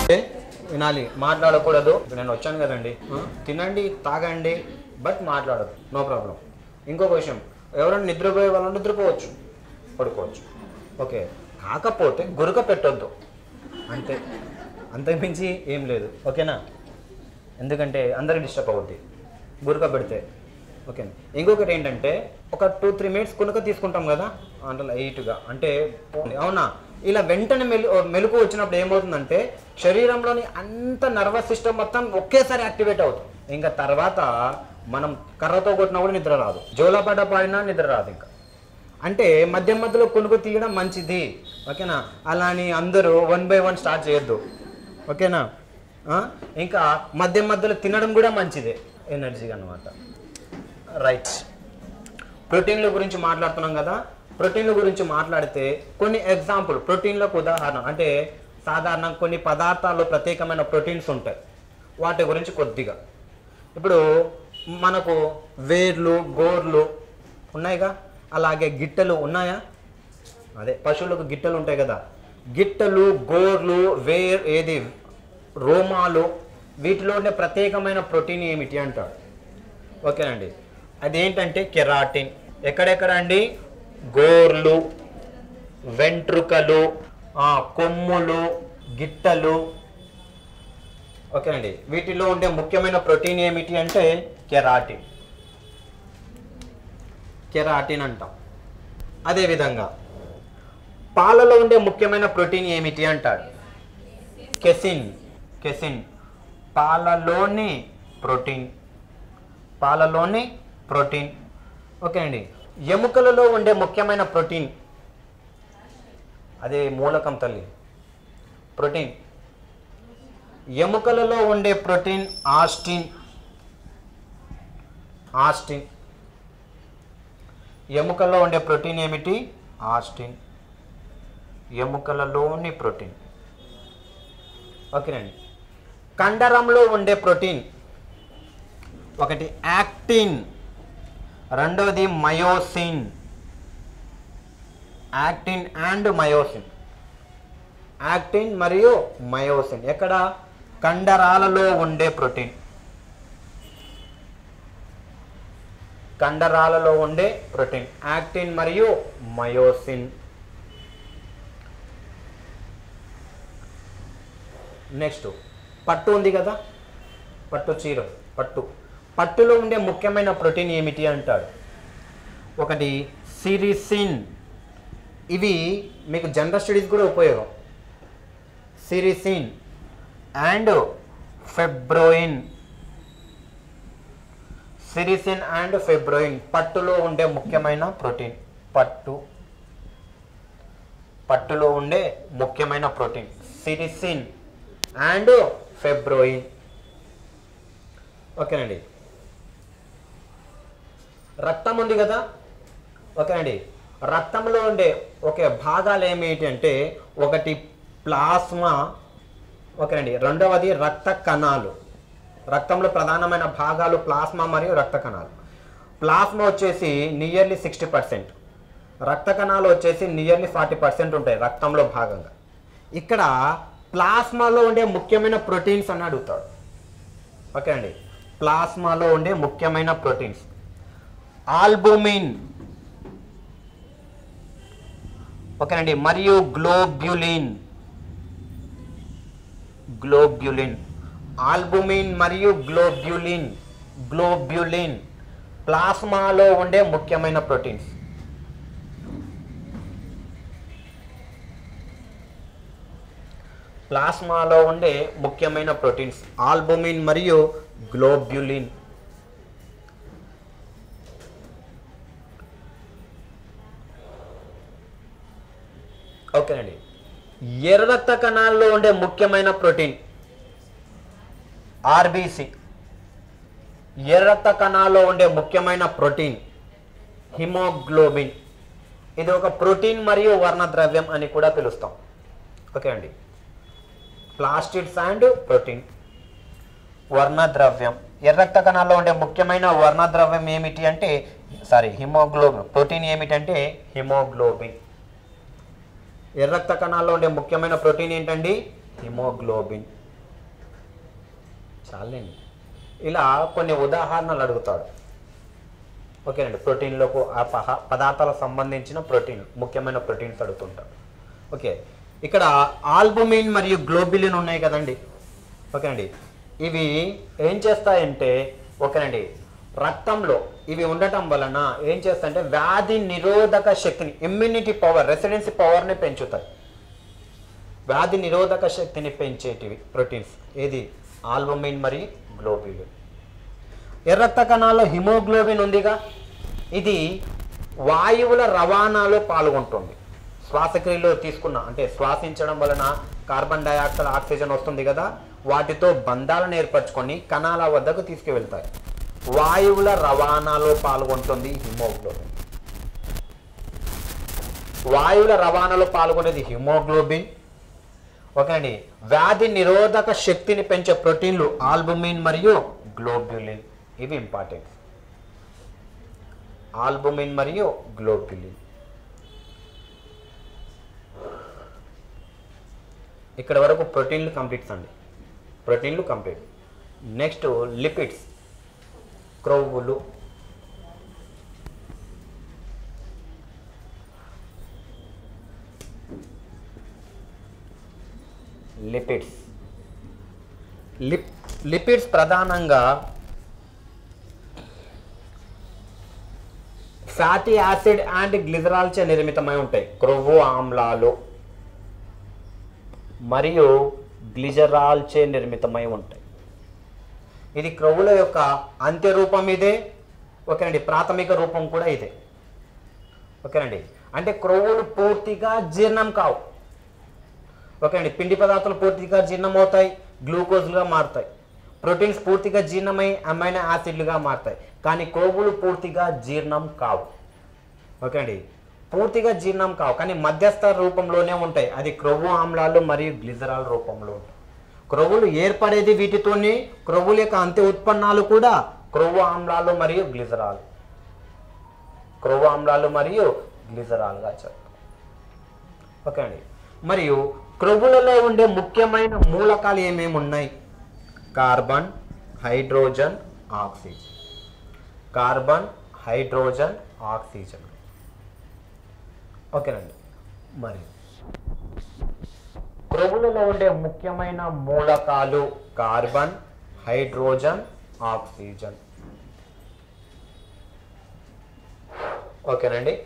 వినాలి మాట్లాడకూడదు ఇప్పుడు నేను వచ్చాను కదండి ఆ, తినండి తాగండి బట్ మాట్లాడదు నో ప్రాబ్లం ఇంకొక విషయం ఎవరైనా నిద్రపోయే వాళ్ళు నిద్రపోవచ్చు పడుకోవచ్చు ఓకే కాకపోతే గురక పెట్టొద్దు అంతే అంతకుమించి ఏం లేదు ఓకేనా ఎందుకంటే అందరికి డిస్టర్బ్ అవుద్ది గురక పెడితే ఓకే ఇంకొకటి ఏంటంటే ఒక టూ త్రీ మినిట్స్ కొనుక తీసుకుంటాం కదా అంటే లైట్గా అంటే అవునా ఇలా వెంటనే మెలు మెలకు వచ్చినప్పుడు ఏమవుతుందంటే శరీరంలోని అంత నర్వస్ సిస్టమ్ మొత్తం ఒకేసారి యాక్టివేట్ అవుతుంది ఇంకా తర్వాత మనం కర్రతో కొట్టినా కూడా నిద్ర రాదు జోలపాట పాడినా నిద్ర రాదు ఇంకా అంటే మధ్య మధ్యలో కొనుక్కు తీయడం మంచిది ఓకేనా అలా అని అందరూ వన్ బై వన్ స్టార్ట్ చేయొద్దు ఓకేనా ఆ? ఇంకా మధ్య మధ్యలో తినడం కూడా మంచిదే ఎనర్జీగా అనమాట రైట్ ప్రోటీన్ల గురించి మాట్లాడుతున్నాం కదా ప్రోటీన్ల గురించి మాట్లాడితే కొన్ని ఎగ్జాంపుల్ ప్రోటీన్లకు ఉదాహరణ అంటే సాధారణ కొన్ని పదార్థాల్లో ప్రత్యేకమైన ప్రోటీన్స్ ఉంటాయి వాటి గురించి కొద్దిగా ఇప్పుడు మనకు వేర్లు గోర్లు ఉన్నాయిగా అలాగే గిట్టలు ఉన్నాయా అదే పశువులకు గిట్టలు ఉంటాయి కదా గిట్టలు గోర్లు వేర్ ఏది రోమాలు వీటిలో ఉండే ప్రత్యేకమైన ప్రోటీన్ ఏమిటి అంటాడు ఓకేనండి అదేంటంటే కెరాటిన్ ఎక్కడెక్కడ అండి గోర్లు వెంట్రుకలు ఆ, కొమ్ములు గిట్టలు ఓకేనండి వీటిలో ఉండే ముఖ్యమైన ప్రోటీన్ ఏమిటి అంటే కెరాటిన్ కెరాటిన్ అంటాం అదేవిధంగా పాలలో ఉండే ముఖ్యమైన ప్రోటీన్ ఏమిటి అంటాడు కెసిన్ కెసిన్ పాలలోని ప్రోటీన్ పాలలోని ప్రోటీన్ ఓకే అండి ఎముకలలో ఉండే ముఖ్యమైన ప్రోటీన్ అదే మూలకం తల్లి ప్రోటీన్ ఎముకలలో ఉండే ప్రోటీన్ ఆస్టిన్ ఆస్టిన్ ఎముకల్లో ఉండే ప్రోటీన్ ఏమిటి ఆస్టిన్ ఎముకలలోని ప్రోటీన్ ఓకేనండి కండరంలో ఉండే ప్రోటీన్ ఒకటి యాక్టిన్ రెండవది myosin actin and myosin actin మరియు మయోసిన్ ఎక్కడ కండరాలలో ఉండే ప్రోటీన్ కండరాలలో ఉండే ప్రోటీన్ యాక్టిన్ మరియు మయోసిన్ నెక్స్ట్ పట్టు ఉంది కదా పట్టు చీర పట్టు పట్టులో ఉండే ముఖ్యమైన ప్రోటీన్ ఏమిటి అంటాడు ఒకటి సిరిసిన్ ఇవి మీకు జనరల్ స్టడీస్ కూడా ఉపయోగం సిరిసిన్ అండ్ ఫెబ్రోయిన్ సిరిసిన్ అండ్ ఫెబ్రోయిన్ పట్టులో ఉండే ముఖ్యమైన ప్రోటీన్ పట్టు పట్టులో ఉండే ముఖ్యమైన ప్రోటీన్ సిరిసిన్ అండ్ ఫెబ్రోయిన్ ఓకేనండి రక్తం ఉంది కదా ఓకేనండి రక్తంలో ఉండే ఒకే భాగాలు ఏమిటి అంటే ఒకటి ప్లాస్మా ఓకేనండి రెండవది రక్త కణాలు రక్తంలో ప్రధానమైన భాగాలు ప్లాస్మా మరియు రక్త కణాలు ప్లాస్మా వచ్చేసి నియర్లీ సిక్స్టీ పర్సెంట్ రక్త కణాలు వచ్చేసి నియర్లీ ఫార్టీ పర్సెంట్ ఉంటాయి రక్తంలో భాగంగా ఇక్కడ ప్లాస్మాలో ఉండే ముఖ్యమైన ప్రోటీన్స్ అని అడుగుతాడు ఓకే అండి ప్లాస్మాలో ఉండే ముఖ్యమైన ప్రోటీన్స్ ఆల్బుమిన్ ఓకేనండి మరియు గ్లోబ్యులిన్ గ్లోబ్యులిన్ ఆల్బుమిన్ మరియు గ్లోబ్యులిన్ గ్లోబ్యులిన్ ప్లాస్మాలో ఉండే ముఖ్యమైన ప్రోటీన్స్ ప్లాస్మాలో ఉండే ముఖ్యమైన ప్రోటీన్స్ ఆల్బుమిన్ మరియు గ్లోబ్యులిన్ ఓకేనండి ఎర్ర రక్త కణాల్లో ఉండే ముఖ్యమైన ప్రోటీన్ ఆర్బీసీ ఎర్ర రక్త కణాల్లో ఉండే ముఖ్యమైన ప్రోటీన్ హిమోగ్లోబిన్ ఇది ఒక ప్రోటీన్ మరియు వర్ణద్రవ్యం అని కూడా పిలుస్తాం ఓకే అండి ప్లాస్టిడ్స్ అండ్ ప్రోటీన్ వర్ణద్రవ్యం ఎర్ర రక్త కణాల్లో ఉండే ముఖ్యమైన వర్ణద్రవ్యం ఏమిటి అంటే సారీ హిమోగ్లోబిన్ ప్రోటీన్ ఏమిటంటే హిమోగ్లోబిన్ ఎర్ర రక్త కణాల్లో ఉండే ముఖ్యమైన ప్రోటీన్ ఏంటండి హిమోగ్లోబిన్ చాలండి ఇలా కొన్ని ఉదాహరణలు అడుగుతాడు ఓకేనండి ప్రోటీన్లకు ఆ పహ పదార్థాలకు సంబంధించిన ప్రోటీన్ ముఖ్యమైన ప్రోటీన్స్ అడుగుతుంటాడు ఓకే ఇక్కడ ఆల్బుమిన్ మరియు గ్లోబిలిన్ ఉన్నాయి కదండి ఓకేనండి ఇవి ఏం చేస్తాయంటే ఓకేనండి రక్తంలో ఇవి ఉండటం వలన ఏం చేస్తాయంటే వ్యాధి నిరోధక శక్తిని ఇమ్యూనిటీ పవర్ రెసిడెన్సీ పవర్ని పెంచుతాయి వ్యాధి నిరోధక శక్తిని పెంచేటివి ప్రోటీన్స్ ఏది ఆల్బుమిన్ మరియు గ్లోబిలిన్ ఎర్ర రక్త కణాల్లో హిమోగ్లోబిన్ ఉందిగా ఇది వాయువుల రవాణాలో పాల్గొంటుంది శ్వాసక్రియలో తీసుకున్న అంటే శ్వాసించడం వలన కార్బన్ డైఆక్సైడ్ ఆక్సిజన్ వస్తుంది కదా వాటితో బంధాలను ఏర్పరచుకొని కణాల వద్దకు తీసుకువెళ్తాయి వాయువుల రవాణాలో పాల్గొంటుంది హిమోగ్లోబిన్ వాయువుల రవాణాలో పాల్గొనేది హిమోగ్లోబిన్ ఓకేనండి వ్యాధి నిరోధక శక్తిని పెంచే ప్రోటీన్లు ఆల్బుమిన్ మరియు గ్లోబ్యులిన్ ఇవి ఇంపార్టెంట్ ఆల్బుమిన్ మరియు గ్లోబ్యులిన్ ఇక్కడ వరకు ప్రోటీన్లు కంప్లీట్స్ అండి ప్రోటీన్లు కంప్లీట్ నెక్స్ట్ లిపిడ్స్ క్రొవ్వులు లిపిడ్స్ లిప్ లిపిడ్స్ ప్రధానంగా ఫ్యాటీ యాసిడ్ అండ్ గ్లిజరాల్చే నిర్మితమై ఉంటాయి క్రొవ్వు ఆమ్లాలు మరియు గ్లిజరాల్చే నిర్మితమై ఉంటాయి ఇది క్రొవ్వుల యొక్క అంత్య రూపం ఇదే ఓకేనండి ప్రాథమిక రూపం కూడా ఇదే ఓకేనండి అంటే క్రొవ్వులు పూర్తిగా జీర్ణం కావు ఓకే అండి పిండి పదార్థాలు పూర్తిగా జీర్ణమవుతాయి గ్లూకోజ్గా మారుతాయి ప్రోటీన్స్ పూర్తిగా జీర్ణమై అమైనో యాసిడ్లుగా మారుతాయి కానీ క్రొవ్వులు పూర్తిగా జీర్ణం కావు ఓకే అండి పూర్తిగా జీర్ణం కావు కానీ మధ్యస్థ రూపంలోనే ఉంటాయి అది క్రొవ్వు ఆమ్లాలు మరియు గ్లిజరాల్ రూపంలో ఉంటాయి క్రొవ్వులు ఏర్పడేది వీటితోని క్రొవ్వుల యొక్క అంత్య ఉత్పన్నాలు కూడా క్రొవ్వు ఆమ్లాలు మరియు గ్లిజరాల్ క్రొవ్వు ఆమ్లాలు మరియు గ్లిజరాల్గా చెప్తాం ఓకే అండి మరియు క్రొవ్వులలో ఉండే ముఖ్యమైన మూలకాలు ఏమేమి ఉన్నాయి carbon hydrogen oxygen carbon hydrogen oxygen ఓకేనండి మరి క్రొవ్వులలో ఉండే ముఖ్యమైన మూలకాలు కార్బన్ హైడ్రోజన్ ఆక్సిజన్ ఓకేనండి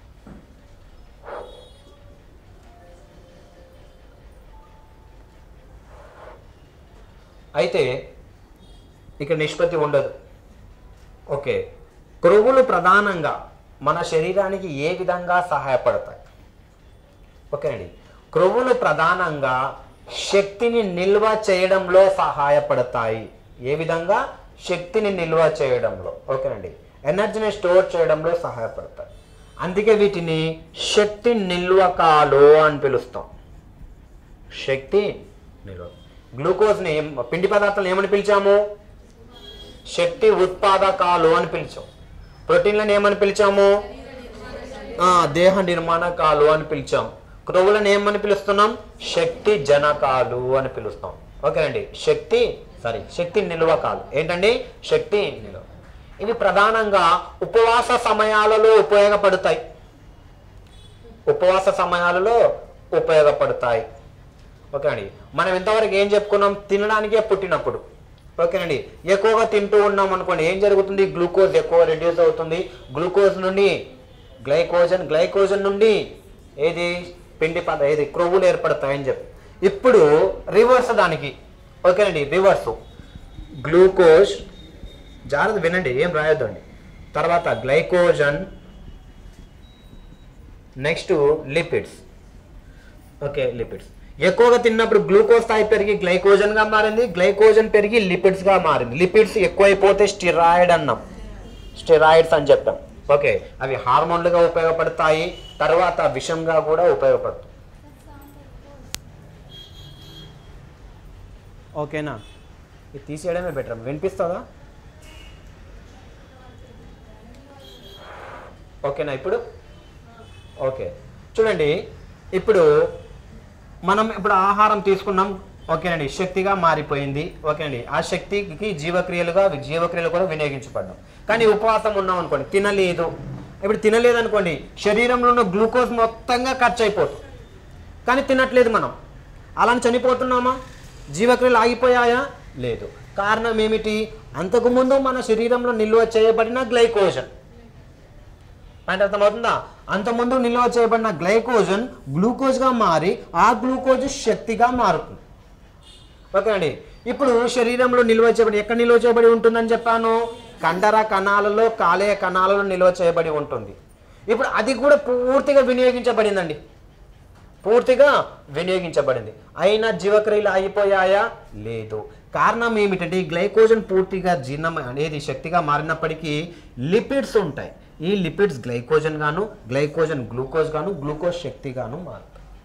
అయితే ఇక్కడ నిష్పత్తి ఉండదు ఓకే క్రొవ్వులు ప్రధానంగా మన శరీరానికి ఏ విధంగా సహాయపడతాయి ఓకేనండి క్రొవ్వులు ప్రధానంగా శక్తిని నిల్వ చేయడంలో సహాయపడతాయి ఏ విధంగా శక్తిని నిల్వ చేయడంలో ఓకేనండి ఎనర్జీని స్టోర్ చేయడంలో సహాయపడతాయి అందుకే వీటిని శక్తి నిల్వకాలు అని పిలుస్తాం శక్తి నిల్వ గ్లూకోజ్ని ఏం- పిండి పదార్థాలను ఏమని పిలిచాము శక్తి ఉత్పాదకాలు అని పిలిచాం ప్రోటీన్లను ఏమని పిలిచాము ఆ, దేహ నిర్మాణకాలు అని పిలిచాం క్రొవ్వులను ఏమని పిలుస్తున్నాం శక్తి జనకాలు అని పిలుస్తాం ఓకేనండి శక్తి సారీ శక్తి నిల్వకాలు ఏంటండి శక్తి నిల్వ ఇవి ప్రధానంగా ఉపవాస సమయాలలో ఉపయోగపడతాయి ఉపవాస సమయాలలో ఉపయోగపడతాయి ఓకే అండి మనం ఇంతవరకు ఏం చెప్పుకున్నాం తినడానికే పుట్టినప్పుడు ఓకేనండి ఎక్కువగా తింటూ ఉన్నాం అనుకోండి ఏం జరుగుతుంది గ్లూకోజ్ ఎక్కువ రెడ్యూస్ అవుతుంది గ్లూకోజ్ నుండి గ్లైకోజన్ గ్లైకోజన్ నుండి ఏది పిండి పద ఏది క్రొవ్వులు ఏర్పడతాయని చెప్పి ఇప్పుడు రివర్స్ దానికి ఓకేనండి రివర్స్ గ్లూకోజ్ జాగ్రత్త వినండి ఏం రాయొద్దండి తర్వాత glycogen next lipids okay lipids ఎక్కువగా తిన్నప్పుడు గ్లూకోజ్ స్థాయి పెరిగి గ్లైకోజన్ గా మారింది గ్లైకోజన్ పెరిగి లిపిడ్స్ గా మారింది లిపిడ్స్ ఎక్కువైపోతే స్టిరాయిడ్ అన్నాం స్టిరాయిడ్స్ అని చెప్పాం ఓకే అవి హార్మోన్లుగా ఉపయోగపడతాయి తర్వాత విషంగా కూడా ఉపయోగపడతాయి ఓకేనా ఇది తీసేయడమే బెటర్ వినిపిస్తుందా ఓకేనా ఇప్పుడు ఓకే చూడండి ఇప్పుడు మనం ఇప్పుడు ఆహారం తీసుకున్నాం ఓకేనండి శక్తిగా మారిపోయింది ఓకేనండి ఆ శక్తికి జీవక్రియలుగా జీవక్రియలు కూడా వినియోగించబడ్డాం కానీ ఉపవాసం ఉన్నాం అనుకోండి తినలేదు ఇప్పుడు తినలేదు అనుకోండి శరీరంలో ఉన్న గ్లూకోజ్ మొత్తంగా ఖర్చు అయిపోతుంది కానీ తినట్లేదు మనం అలాని చనిపోతున్నామా జీవక్రియలు ఆగిపోయాయా లేదు కారణం ఏమిటి అంతకుముందు మన శరీరంలో నిల్వ చేయబడిన గ్లైకోజన్ అంటే అర్థమవుతుందా అంతకుముందు నిల్వ చేయబడిన గ్లైకోజన్ గ్లూకోజ్గా మారి ఆ గ్లూకోజ్ శక్తిగా మారుతుంది ఓకే అండి ఇప్పుడు శరీరంలో నిల్వ చేయబడి ఎక్కడ నిల్వ చేయబడి ఉంటుందని చెప్పాను కండర కణాలలో కాలేయ కణాలలో నిల్వ చేయబడి ఉంటుంది ఇప్పుడు అది కూడా పూర్తిగా వినియోగించబడిందండి పూర్తిగా వినియోగించబడింది అయినా జీవక్రియలు ఆగిపోయాయా లేదు కారణం ఏమిటంటే ఈ గ్లైకోజన్ పూర్తిగా జీర్ణం అనేది శక్తిగా మారినప్పటికీ లిపిడ్స్ ఉంటాయి ఈ లిపిడ్స్ గ్లైకోజన్ గాను గ్లైకోజన్ గ్లూకోజ్ గాను గ్లూకోజ్ శక్తిగాను మారుతాయి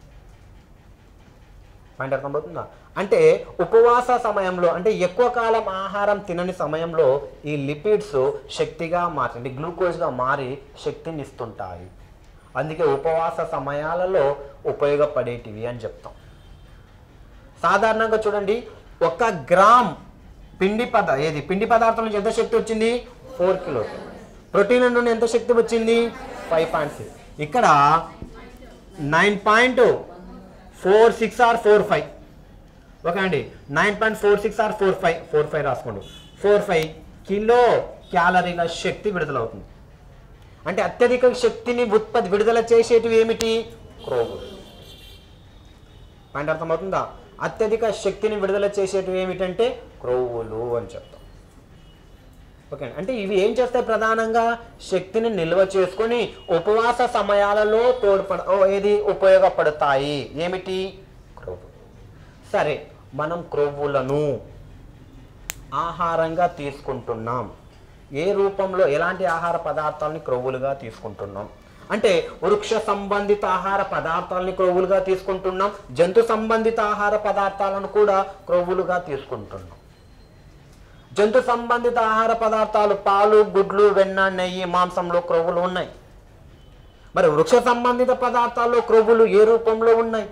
పాయింట్ అర్థమవుతుందా అంటే ఉపవాస సమయంలో అంటే ఎక్కువ కాలం ఆహారం తినని సమయంలో ఈ లిపిడ్స్ శక్తిగా మార్చండి గ్లూకోజ్గా మారి శక్తిని ఇస్తుంటాయి అందుకే ఉపవాస సమయాలలో ఉపయోగపడేటివి అని చెప్తాం సాధారణంగా చూడండి ఒక గ్రామ్ పిండి పద ఏది పిండి పదార్థం నుంచి ఎంత శక్తి వచ్చింది ఫోర్ కిలోస్ ప్రోటీన్ నుండి ఎంత శక్తి వచ్చింది ఫైవ్ పాయింట్ సిక్స్ ఇక్కడ nine point four six or four five okay అండి nine point four six or four five four five రాసుకోండి ఫోర్ ఫైవ్ కిలో క్యాలరీల శక్తి విడుదలవుతుంది అంటే అత్యధిక శక్తిని ఉత్పత్తి విడుదల చేసేటివి ఏమిటి క్రోవులు పాయింట్ అర్థమవుతుందా అత్యధిక శక్తిని విడుదల చేసేటివి ఏమిటంటే క్రోవులు అని చెప్తాం ఓకే అంటే ఇవి ఏం చేస్తాయి ప్రధానంగా శక్తిని నిల్వ చేసుకొని ఉపవాస సమయాలలో తోడ్పడ ఓ, ఏది ఉపయోగపడతాయి ఏమిటి క్రొవ్వు సరే మనం క్రొవ్వులను ఆహారంగా తీసుకుంటున్నాం ఏ రూపంలో ఎలాంటి ఆహార పదార్థాలని క్రొవ్వులుగా తీసుకుంటున్నాం అంటే వృక్ష సంబంధిత ఆహార పదార్థాలని క్రొవ్వులుగా తీసుకుంటున్నాం జంతు సంబంధిత ఆహార పదార్థాలను కూడా క్రొవ్వులుగా తీసుకుంటున్నాం జంతు సంబంధిత ఆహార పదార్థాలు పాలు గుడ్లు వెన్న నెయ్యి మాంసంలో క్రొవ్వులు ఉన్నాయి మరి వృక్ష సంబంధిత పదార్థాల్లో క్రొవ్వులు ఏ రూపంలో ఉన్నాయి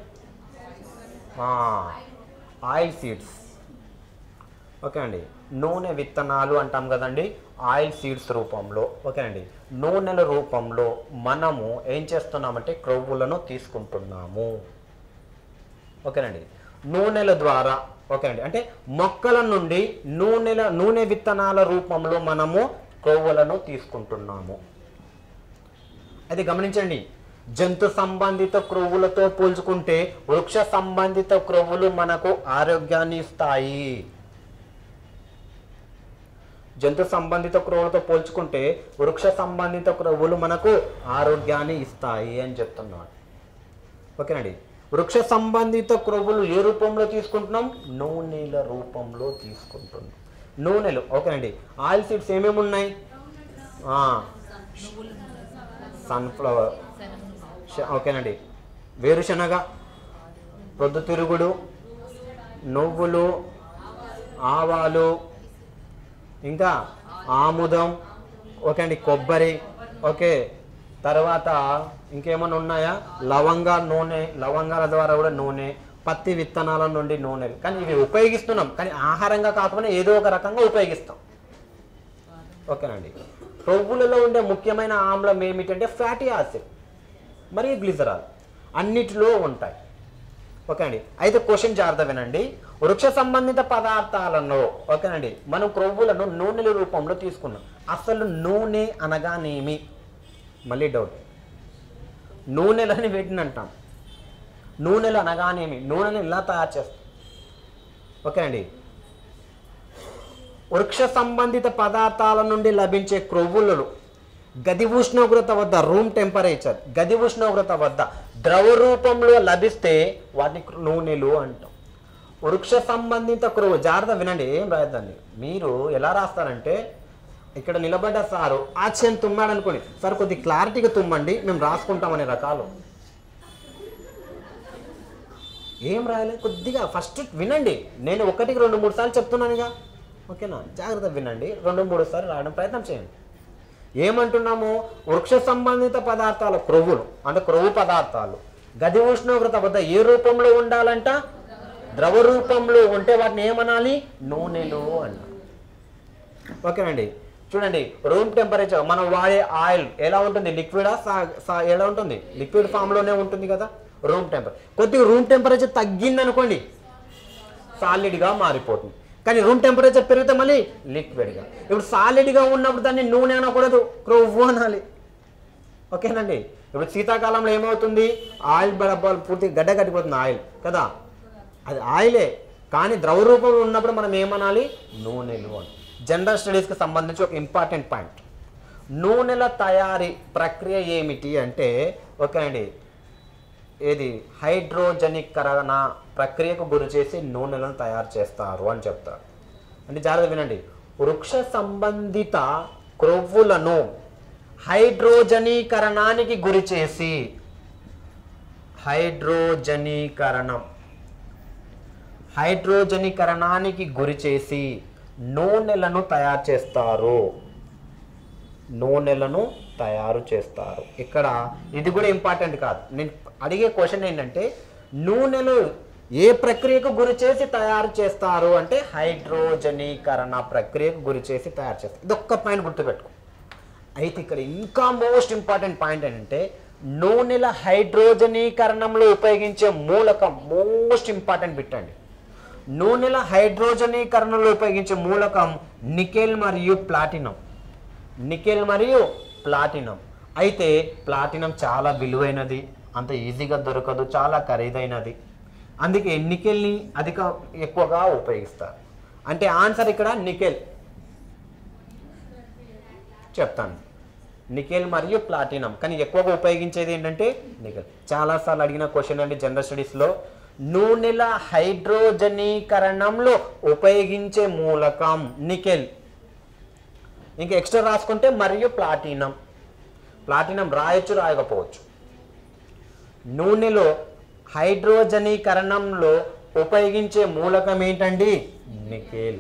ఆయిల్ సీడ్స్ ఓకే అండి నూనె విత్తనాలు అంటాం కదండి ఆయిల్ సీడ్స్ రూపంలో ఓకే అండి నూనెల రూపంలో మనము ఏం చేస్తున్నామంటే క్రొవ్వులను తీసుకుంటున్నాము ఓకేనండి నూనెల ద్వారా ఓకే అండి అంటే మొక్కల నుండి నూనెల నూనె విత్తనాల రూపంలో మనము క్రొవ్వులను తీసుకుంటున్నాము అది గమనించండి జంతు సంబంధిత క్రొవ్వులతో పోల్చుకుంటే వృక్ష సంబంధిత క్రొవ్వులు మనకు ఆరోగ్యాన్ని ఇస్తాయి జంతు సంబంధిత క్రొవ్వులతో పోల్చుకుంటే వృక్ష సంబంధిత క్రొవ్వులు మనకు ఆరోగ్యాన్ని ఇస్తాయి అని చెప్తున్నాడు ఓకేనండి వృక్ష సంబంధిత క్రొవ్వులు ఏ రూపంలో తీసుకుంటున్నాం నూనెల రూపంలో తీసుకుంటున్నాం నూనెలు ఓకేనండి ఆయిల్ సీడ్స్ ఏమేమి ఉన్నాయి సన్ఫ్లవర్ శ- ఓకేనండి వేరుశనగ ప్రొద్దుతిరుగుడు నువ్వులు ఆవాలు ఇంకా ఆముదం ఓకే అండి కొబ్బరి ఓకే తర్వాత ఇంకేమైనా ఉన్నాయా లవంగా నూనె లవంగాల ద్వారా కూడా నూనె పత్తి విత్తనాల నుండి నూనెలు కానీ ఇవి ఉపయోగిస్తున్నాం కానీ ఆహారంగా కాకుండా ఏదో ఒక రకంగా ఉపయోగిస్తాం ఓకేనండి కొవ్వులలో ఉండే ముఖ్యమైన ఆమ్లం ఏమిటంటే ఫ్యాటీ యాసిడ్ మరియు గ్లిజరాల్ అన్నిటిలో ఉంటాయి ఓకే అండి అయితే క్వశ్చన్ జాగ్రత్త వినండి వృక్ష సంబంధిత పదార్థాలను ఓకేనండి మనం క్రొవ్వులను నూనెల రూపంలో తీసుకున్నాం అసలు నూనె అనగానేమి మళ్ళీ డౌట్ నూనెలని వీటిని అంటాం నూనెలు అనగానేమి నూనెని ఇలా తయారు చేస్తాం ఓకే అండి వృక్ష సంబంధిత పదార్థాల నుండి లభించే క్రొవ్వులను గది ఉష్ణోగ్రత వద్ద రూమ్ టెంపరేచర్ గది ఉష్ణోగ్రత వద్ద ద్రవ రూపంలో లభిస్తే వాటిని క్రొ- నూనెలు అంటాం వృక్ష సంబంధిత క్రొవ్వు జాగ్రత్త వినండి ఏం రాయద్దండి మీరు ఎలా రాస్తారంటే ఇక్కడ నిలబడ్డ సారు ఆశ్చర్యం తుమ్మాడు అనుకోండి సార్ కొద్ది క్లారిటీగా తుమ్మండి మేము రాసుకుంటాం అనే రకాలు ఏం రాయాలి కొద్దిగా ఫస్ట్ వినండి నేను ఒకటికి రెండు మూడు సార్లు చెప్తున్నానుగా ఓకేనా జాగ్రత్త వినండి రెండు మూడు సార్లు రాయడం ప్రయత్నం చేయండి ఏమంటున్నాము వృక్ష సంబంధిత పదార్థాల క్రొవ్వులు అంటే క్రొవ్వు పదార్థాలు గది ఉష్ణోగ్రత వద్ద ఏ రూపంలో ఉండాలంట ద్రవ రూపంలో ఉంటే వాటిని ఏమనాలి నూనెలు అన్నారు ఓకేనండి చూడండి రూమ్ టెంపరేచర్ మనం వాడే ఆయిల్ ఎలా ఉంటుంది లిక్విడా ఎలా ఉంటుంది లిక్విడ్ ఫామ్లోనే ఉంటుంది కదా రూమ్ టెంపర్ కొద్దిగా రూమ్ టెంపరేచర్ తగ్గింది అనుకోండి సాలిడ్గా మారిపోతుంది కానీ రూమ్ టెంపరేచర్ పెరిగితే మళ్ళీ లిక్విడ్గా ఇప్పుడు సాలిడ్గా ఉన్నప్పుడు దాన్ని నూనె అనకూడదు క్రొవ్వు అనాలి ఓకేనండి ఇప్పుడు శీతాకాలంలో ఏమవుతుంది ఆయిల్ బడబ్బాలు పూర్తి గడ్డ కట్టిపోతుంది ఆయిల్ కదా అది ఆయిలే కానీ ద్రవ రూపంలో ఉన్నప్పుడు మనం ఏమనాలి నూనెలు అని జనరల్ స్టడీస్కి సంబంధించి ఒక ఇంపార్టెంట్ పాయింట్ నూనెల తయారీ ప్రక్రియ ఏమిటి అంటే ఓకే అండి ఏది హైడ్రోజనీకరణ ప్రక్రియకు గురి చేసి నూనెలను తయారు చేస్తారు అని చెప్తారు అంటే జాగ్రత్త వినండి వృక్ష సంబంధిత క్రొవ్వులను హైడ్రోజనీకరణానికి గురి చేసి హైడ్రోజనీకరణం హైడ్రోజనీకరణానికి గురి చేసి నూనెలను తయారు చేస్తారు నూనెలను తయారు చేస్తారు ఇక్కడ ఇది కూడా ఇంపార్టెంట్ కాదు నేను అడిగే క్వశ్చన్ ఏంటంటే నూనెలు ఏ ప్రక్రియకు గురి చేసి తయారు చేస్తారు అంటే హైడ్రోజనీకరణ ప్రక్రియకు గురి చేసి తయారు చేస్తారు ఇది ఒక్క పాయింట్ గుర్తుపెట్టుకో అయితే ఇక్కడ ఇంకా మోస్ట్ ఇంపార్టెంట్ పాయింట్ ఏంటంటే నూనెల హైడ్రోజనీకరణంలో ఉపయోగించే మూలకం మోస్ట్ ఇంపార్టెంట్ బిట్ అండి నూనెల హైడ్రోజనీకరణలో ఉపయోగించే మూలకం నికెల్ మరియు ప్లాటినం నికెల్ మరియు ప్లాటినం అయితే ప్లాటినం చాలా విలువైనది అంత ఈజీగా దొరకదు చాలా ఖరీదైనది అందుకే నికెల్ని అధిక ఎక్కువగా ఉపయోగిస్తారు అంటే ఆన్సర్ ఇక్కడ నికెల్ చెప్తాను నికెల్ మరియు ప్లాటినం కానీ ఎక్కువగా ఉపయోగించేది ఏంటంటే నికెల్ చాలాసార్లు అడిగిన క్వశ్చన్ అండి జనరల్ స్టడీస్లో నూనెల హైడ్రోజనీకరణంలో ఉపయోగించే మూలకం నికెల్ ఇంకా ఎక్స్ట్రా రాసుకుంటే మరియు ప్లాటినం ప్లాటినం రాయొచ్చు రాయకపోవచ్చు నూనెలో హైడ్రోజనీకరణంలో ఉపయోగించే మూలకం ఏంటండి నికెల్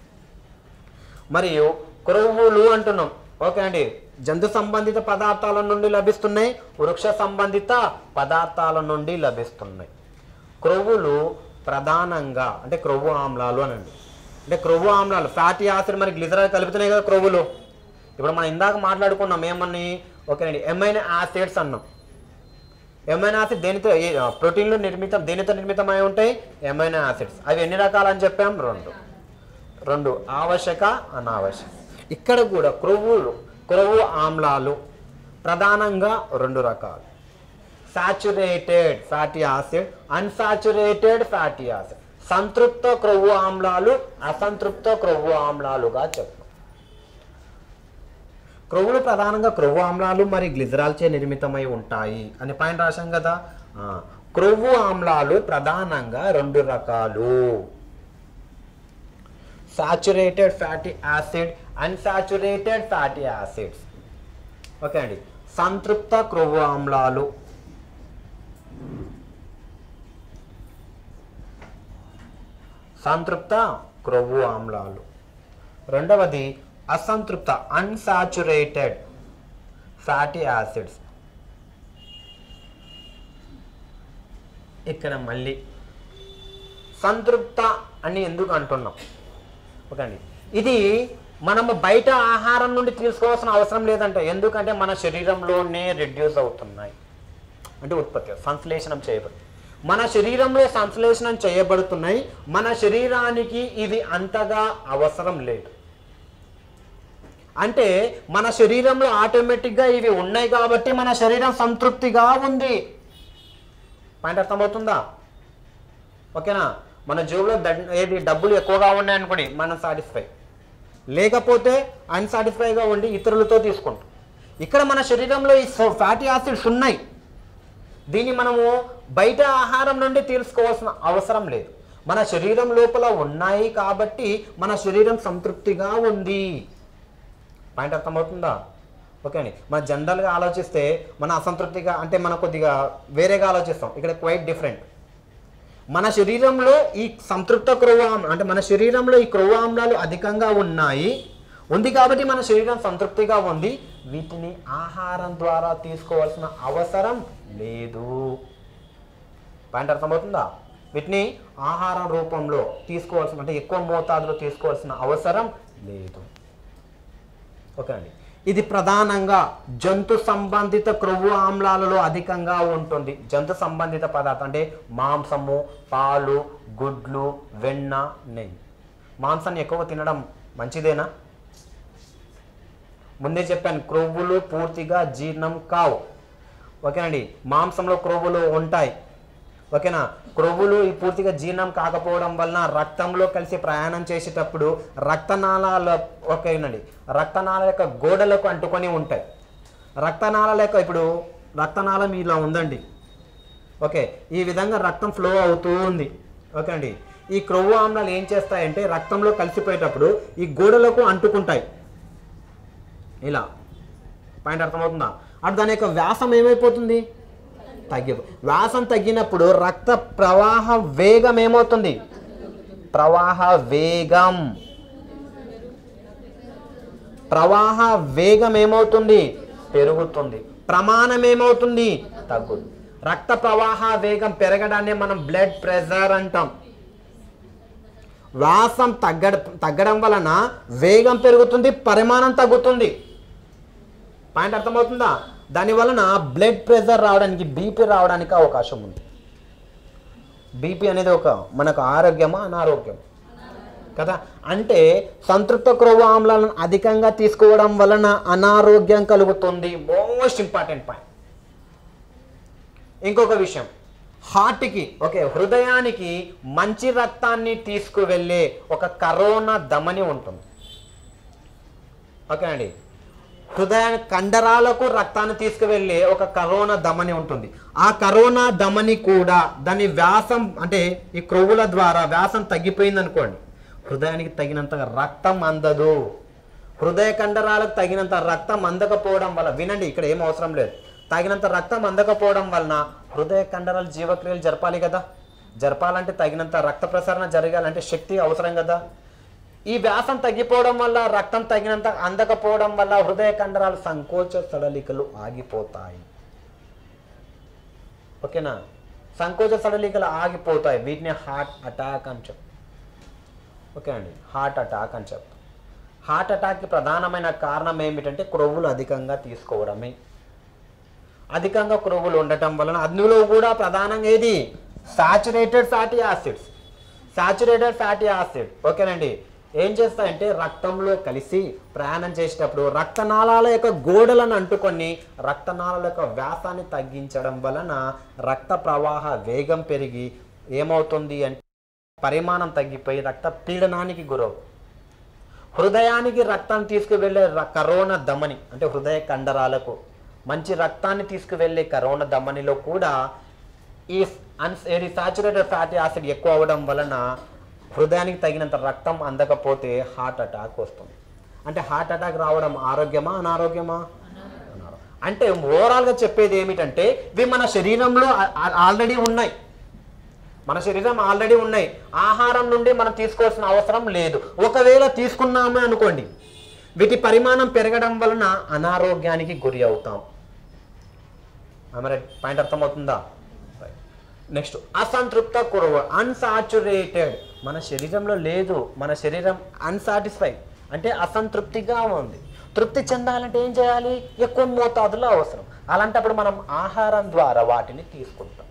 మరియు క్రొవ్వులు అంటున్నాం ఓకే అండి జంతు సంబంధిత పదార్థాల నుండి లభిస్తున్నాయి వృక్ష సంబంధిత పదార్థాల నుండి లభిస్తున్నాయి క్రొవ్వులు ప్రధానంగా అంటే క్రొవ్వు ఆమ్లాలు అనండి అంటే క్రొవ్వు ఆమ్లాలు ఫ్యాటీ యాసిడ్ మరి గ్లిజరాల్ కలుపుతున్నాయి కదా క్రొవ్వులు ఇప్పుడు మనం ఇందాక మాట్లాడుకున్నాం ఏమని ఓకేనండి ఎమైన్ యాసిడ్స్ అన్నాం ఎమైన్ యాసిడ్ దేనితో ఏ- ప్రోటీన్లు నిర్మితం దేనితో నిర్మితమై ఉంటాయి ఎమైనో యాసిడ్స్ అవి ఎన్ని రకాలని చెప్పాం రెండు రెండు ఆవశ్యక అనావశ్యక ఇక్కడ కూడా క్రొవ్వులు క్రొవ్వు ఆమ్లాలు ప్రధానంగా రెండు రకాలు saturated fatty acid unsaturated fatty acid సంతృప్త క్రొవ్వు ఆమ్లాలు అసంతృప్త క్రొవ్వు ఆమ్లాలుగా చెప్పు క్రొవ్వులు ప్రధానంగా క్రొవ్వు ఆమ్లాలు మరియు గ్లిజరాల్చే నిర్మితమై ఉంటాయి అని పైన రాశాం కదా ఆ, క్రొవ్వు ఆమ్లాలు ప్రధానంగా రెండు రకాలు saturated fatty acid unsaturated fatty acids okay అండి సంతృప్త క్రొవ్వు ఆమ్లాలు సంతృప్త క్రొవ్వు ఆమ్లాలు రెండవది అసంతృప్త అన్సాచురేటెడ్ ఫ్యాటీ యాసిడ్స్ ఇక్కడ మళ్ళీ సంతృప్త అని ఎందుకు అంటున్నాం ఓకే అండి ఇది మనము బయట ఆహారం నుండి తీసుకోవాల్సిన అవసరం లేదంట ఎందుకంటే మన శరీరంలోనే రెడ్యూస్ అవుతున్నాయి అంటే ఉత్పత్తి సంశ్లేషణం చేయబడి మన శరీరంలో సంశ్లేషణం చేయబడుతున్నాయి మన శరీరానికి ఇది అంతగా అవసరం లేదు అంటే మన శరీరంలో ఆటోమేటిక్గా ఇవి ఉన్నాయి కాబట్టి మన శరీరం సంతృప్తిగా ఉంది పాయింట్ అర్థమవుతుందా ఓకేనా మన జోబులో దడ్- ఏది డబ్బులు ఎక్కువగా ఉన్నాయి అనుకోండి మనం సాటిస్ఫై లేకపోతే అన్సాటిస్ఫైగా ఉండి ఇతరులతో తీసుకుంటాం ఇక్కడ మన శరీరంలో ఈ ఫ్యాటీ యాసిడ్స్ ఉన్నాయి దీన్ని మనము బయట ఆహారం నుండి తీసుకోవాల్సిన అవసరం లేదు మన శరీరం లోపల ఉన్నాయి కాబట్టి మన శరీరం సంతృప్తిగా ఉంది పాయింట్ అర్థమవుతుందా ఓకే అండి మన జనరల్గా ఆలోచిస్తే మన అసంతృప్తిగా అంటే మన కొద్దిగా వేరేగా ఆలోచిస్తాం ఇక్కడ క్వైట్ డిఫరెంట్ మన శరీరంలో ఈ సంతృప్త క్రొవ్వు ఆమ్ల అంటే మన శరీరంలో ఈ క్రొవ్వు ఆమ్లాలు అధికంగా ఉన్నాయి ఉంది కాబట్టి మన శరీరం సంతృప్తిగా ఉంది వీటిని ఆహారం ద్వారా తీసుకోవాల్సిన అవసరం లేదు పాయింట్ అర్థమవుతుందా వీటిని ఆహారం రూపంలో తీసుకోవాల్సిన అంటే ఎక్కువ మోతాదులో తీసుకోవాల్సిన అవసరం లేదు ఓకే అండి ఇది ప్రధానంగా జంతు సంబంధిత క్రొవ్వు ఆమ్లాలలో అధికంగా ఉంటుంది జంతు సంబంధిత పదార్థం అంటే మాంసము పాలు గుడ్లు వెన్న నెయ్యి మాంసాన్ని ఎక్కువ తినడం మంచిదేనా ముందే చెప్పాను క్రొవ్వులు పూర్తిగా జీర్ణం కావు ఓకేనండి మాంసంలో క్రొవ్వులు ఉంటాయి ఓకేనా క్రొవ్వులు ఈ పూర్తిగా జీర్ణం కాకపోవడం వలన రక్తంలో కలిసి ప్రయాణం చేసేటప్పుడు రక్తనాళాల ఓకేనండి రక్తనాళ యొక్క గోడలకు అంటుకొని ఉంటాయి రక్తనాళాల యొక్క ఇప్పుడు రక్తనాళం ఇలా ఉందండి ఓకే ఈ విధంగా రక్తం ఫ్లో అవుతూ ఉంది ఓకే అండి ఈ క్రొవ్వు ఆమ్లాలు ఏం చేస్తాయంటే రక్తంలో కలిసిపోయేటప్పుడు ఈ గోడలకు అంటుకుంటాయి ఇలా పాయింట్ అర్థమవుతుందా అటు దాని యొక్క వ్యాసం ఏమైపోతుంది తగ్గి వ్యాసం తగ్గినప్పుడు రక్త ప్రవాహ వేగం ఏమవుతుంది ప్రవాహ వేగం ప్రవాహ వేగం ఏమవుతుంది పెరుగుతుంది ప్రమాణం ఏమవుతుంది తగ్గుతుంది రక్త ప్రవాహ వేగం పెరగడాన్ని మనం బ్లడ్ ప్రెషర్ అంటాం వ్యాసం తగ్గడ తగ్గడం వలన వేగం పెరుగుతుంది పరిమాణం తగ్గుతుంది పాయింట్ అర్థమవుతుందా దాని వలన బ్లడ్ ప్రెషర్ రావడానికి బీపీ రావడానికి అవకాశం ఉంది బీపీ అనేది ఒక మనకు ఆరోగ్యమా అనారోగ్యం కదా అంటే సంతృప్త క్రొవ్వు ఆమ్లాలను అధికంగా తీసుకోవడం వలన అనారోగ్యం కలుగుతుంది మోస్ట్ ఇంపార్టెంట్ పాయింట్ ఇంకొక విషయం హార్ట్కి ఓకే హృదయానికి మంచి రక్తాన్ని తీసుకువెళ్ళే ఒక కరోనా దమని ఉంటుంది ఓకే అండి హృదయ కండరాలకు రక్తాన్ని తీసుకువెళ్ళే ఒక కరోనా దమని ఉంటుంది ఆ కరోనా దమని కూడా దాని వ్యాసం అంటే ఈ క్రొవ్వుల ద్వారా వ్యాసం తగ్గిపోయింది అనుకోండి హృదయానికి తగినంత రక్తం అందదు హృదయ కండరాలకు తగినంత రక్తం అందకపోవడం వల్ల వినండి ఇక్కడ ఏం అవసరం లేదు తగినంత రక్తం అందకపోవడం వలన హృదయ కండరాలు జీవక్రియలు జరపాలి కదా జరపాలంటే తగినంత రక్త ప్రసరణ జరగాలంటే శక్తి అవసరం కదా ఈ వ్యాసం తగ్గిపోవడం వల్ల రక్తం తగినంత అందకపోవడం వల్ల హృదయ కండరాలు సంకోచ సడలికలు ఆగిపోతాయి ఓకేనా సంకోచ సడలికలు ఆగిపోతాయి వీటిని హార్ట్ అటాక్ అని చెప్తాం ఓకే అండి హార్ట్ అటాక్ అని చెప్తాం హార్ట్ అటాక్కి ప్రధానమైన కారణం ఏమిటంటే క్రొవ్వులు అధికంగా తీసుకోవడమే అధికంగా క్రొవ్వులు ఉండటం వలన అందులో కూడా ప్రధానంగా ఏది saturated fatty acids saturated fatty acid ఓకేనండి ఏం చేస్తాయంటే రక్తంలో కలిసి ప్రయాణం చేసేటప్పుడు రక్తనాళాల యొక్క గోడలను అంటుకొని రక్తనాళాల యొక్క వ్యాసాన్ని తగ్గించడం వలన రక్త ప్రవాహ వేగం పెరిగి ఏమవుతుంది అంటే పరిమాణం తగ్గిపోయి రక్త పీడనానికి గురవు హృదయానికి రక్తం తీసుకువెళ్ళే ర- కరోనా దమని అంటే హృదయ కండరాలకు మంచి రక్తాన్ని తీసుకువెళ్ళే కరోనా దమనిలో కూడా ఈ అన్ ఏది సాచురేటెడ్ ఫ్యాటీ యాసిడ్ ఎక్కువ అవ్వడం వలన హృదయానికి తగినంత రక్తం అందకపోతే హార్ట్ అటాక్ వస్తుంది అంటే హార్ట్ అటాక్ రావడం ఆరోగ్యమా అనారోగ్యమా అనారో- అంటే ఓవరాల్గా చెప్పేది ఏమిటంటే ఇవి మన శరీరంలో ఆల్రెడీ ఉన్నాయి మన శరీరం ఆల్రెడీ ఉన్నాయి ఆహారం నుండి మనం తీసుకోవాల్సిన అవసరం లేదు ఒకవేళ తీసుకున్నామే అనుకోండి వీటి పరిమాణం పెరగడం వలన అనారోగ్యానికి గురి అవుతాం పాయింట్ అర్థమవుతుందా నెక్స్ట్ అసంతృప్త కురవ అన్సాచురేటెడ్ మన శరీరంలో లేదు మన శరీరం అన్సాటిస్ఫైడ్ అంటే అసంతృప్తిగా ఉంది తృప్తి చెందాలంటే ఏం చేయాలి ఎక్కువ మోతాదులో అవసరం అలాంటప్పుడు మనం ఆహారం ద్వారా వాటిని తీసుకుంటాం